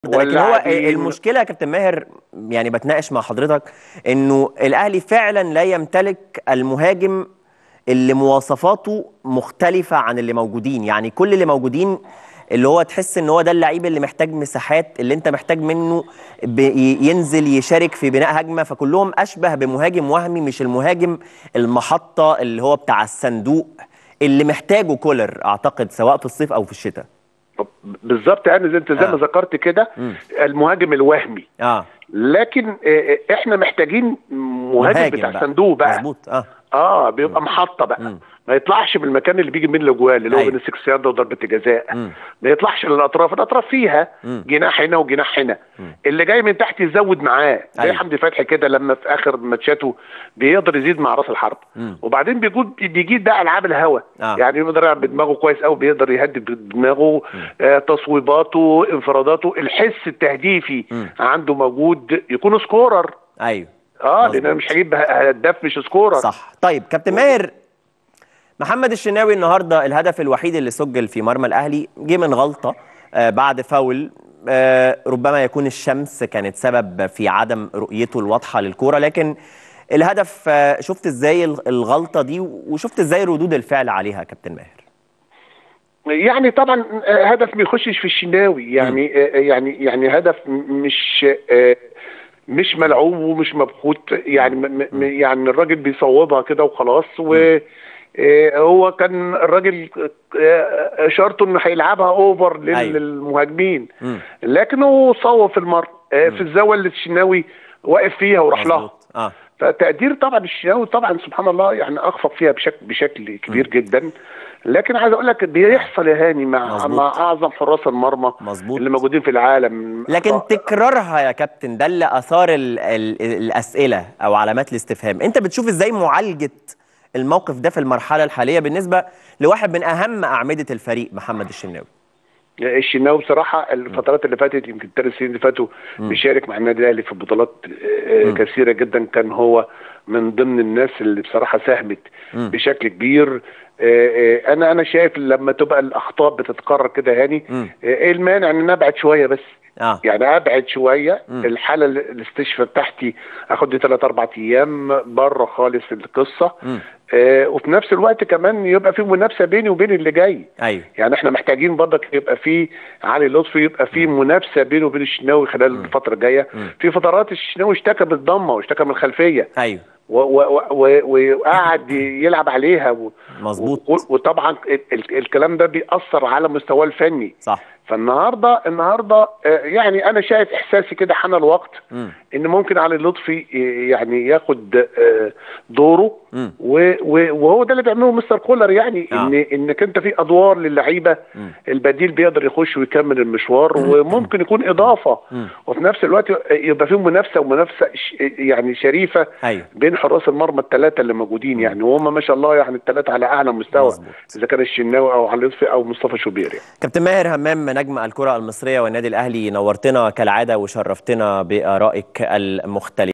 لكن هو واللاعبين- المشكله يا كابتن ماهر يعني بتناقش مع حضرتك انه الاهلي فعلا لا يمتلك المهاجم اللي مواصفاته مختلفه عن اللي موجودين يعني كل اللي موجودين اللي هو تحس ان هو ده اللعيب اللي محتاج مساحات اللي انت محتاج منه بي- ينزل يشارك في بناء هجمه فكلهم اشبه بمهاجم وهمي مش المهاجم المحطه اللي هو بتاع الصندوق اللي محتاجه كولر اعتقد سواء في الصيف او في الشتاء بالظبط يعني زي انت زي آه. ما ذكرت كده المهاجم الوهمي اه لكن آه، آه، احنا محتاجين مهاجم بتاع بقى. صندوق بقى مظبوط اه اه بيبقى محطه بقى ما يطلعش من المكان اللي بيجي منه الاجوال اللي هو أيوة. بين السكس يارد وضربه الجزاء ما يطلعش للاطراف الاطراف فيها جناح هنا وجناح هنا اللي جاي من تحت يزود معاه زي أيوة. حمدي فتحي كده لما في اخر ماتشاته بيقدر يزيد مع راس الحرب وبعدين بيجود بيجيد بقى العاب الهوا آه. يعني يقدر يلعب بدماغه كويس قوي بيقدر يهدي بدماغه آه تصويباته انفراداته الحس التهديفي عنده موجود يكون سكورر ايوه اه مظبوط. لان انا مش هجيب هداف مش سكورر صح طيب كابتن ماهر محمد الشناوي النهارده الهدف الوحيد اللي سجل في مرمى الاهلي جه من غلطه آه بعد فاول آه ربما يكون الشمس كانت سبب في عدم رؤيته الواضحه للكوره لكن الهدف آه شفت ازاي الغ- الغلطه دي وشفت ازاي ردود الفعل عليها يا كابتن ماهر يعني طبعا آه، هدف ما يخشش في الشناوي يعني آه، يعني يعني هدف م- مش آه، مش ملعوب ومش مبخوت يعني م- م- يعني الراجل بيصوبها كده وخلاص و آه، هو كان الراجل آه، اشارته انه هيلعبها اوفر لل- أيوة. للمهاجمين لكن هو صوب في المر آه، في الزاويه اللي الشناوي واقف فيها وراح لها مظبوط. اه فتقدير طبعا الشناوي طبعا سبحان الله يعني اخفق فيها بشكل بشكل كبير جدا لكن عايز اقول لك بيحصل يا هاني مع مظبوط. مع اعظم حراس المرمى مظبوط. اللي موجودين في العالم لكن آه، تكرارها يا كابتن ده اللي اثار ال ال الاسئله او علامات الاستفهام انت بتشوف ازاي معالجه الموقف ده في المرحله الحاليه بالنسبه لواحد من اهم اعمده الفريق محمد الشناوي الشناوي بصراحه الفترات اللي فاتت يمكن الثلاث سنين اللي فاتوا بيشارك مع النادي الاهلي في بطولات آه، كثيره جدا كان هو من ضمن الناس اللي بصراحه ساهمت بشكل كبير آه، آه، انا انا شايف لما تبقى الاخطاء بتتكرر كده هاني آه، ايه المانع ان أنا ابعد شويه بس اه يعني ابعد شويه الحاله ال- الاستشفاء بتاعتي اخد لي 3 4 ايام بره خالص القصه آه وفي نفس الوقت كمان يبقى في منافسه بيني وبين اللي جاي ايوه يعني احنا محتاجين برضك يبقى في علي لطفي يبقى في منافسه بينه وبين الشناوي خلال الفتره الجايه في فترات الشناوي اشتكى بالضمه واشتكى من الخلفيه ايوه و- و- و- وقعد يلعب عليها و- مظبوط. و- وطبعا ال- ال- الكلام ده بيأثر على مستواه الفني صح فالنهارده النهارده آه، يعني انا شايف احساسي كده حان الوقت ان ممكن علي لطفي آه، يعني ياخد آه، دوره و- و- وهو ده اللي بيعمله مستر كولر يعني آه. ان انك انت في ادوار للعيبه البديل بيقدر يخش ويكمل المشوار وممكن يكون اضافه وفي نفس الوقت يبقى في منافسه ومنافسه ش- يعني شريفه أيوة. بين حراس المرمى الثلاثه اللي موجودين يعني وهم ما شاء الله يعني الثلاثه على اعلى مستوى مظبوط. اذا كان الشناوي او علي لطفي او مصطفى شوبير يعني. كابتن ماهر همام نجم الكره المصريه والنادي الاهلي نورتنا كالعاده وشرفتنا بارائك المختلفه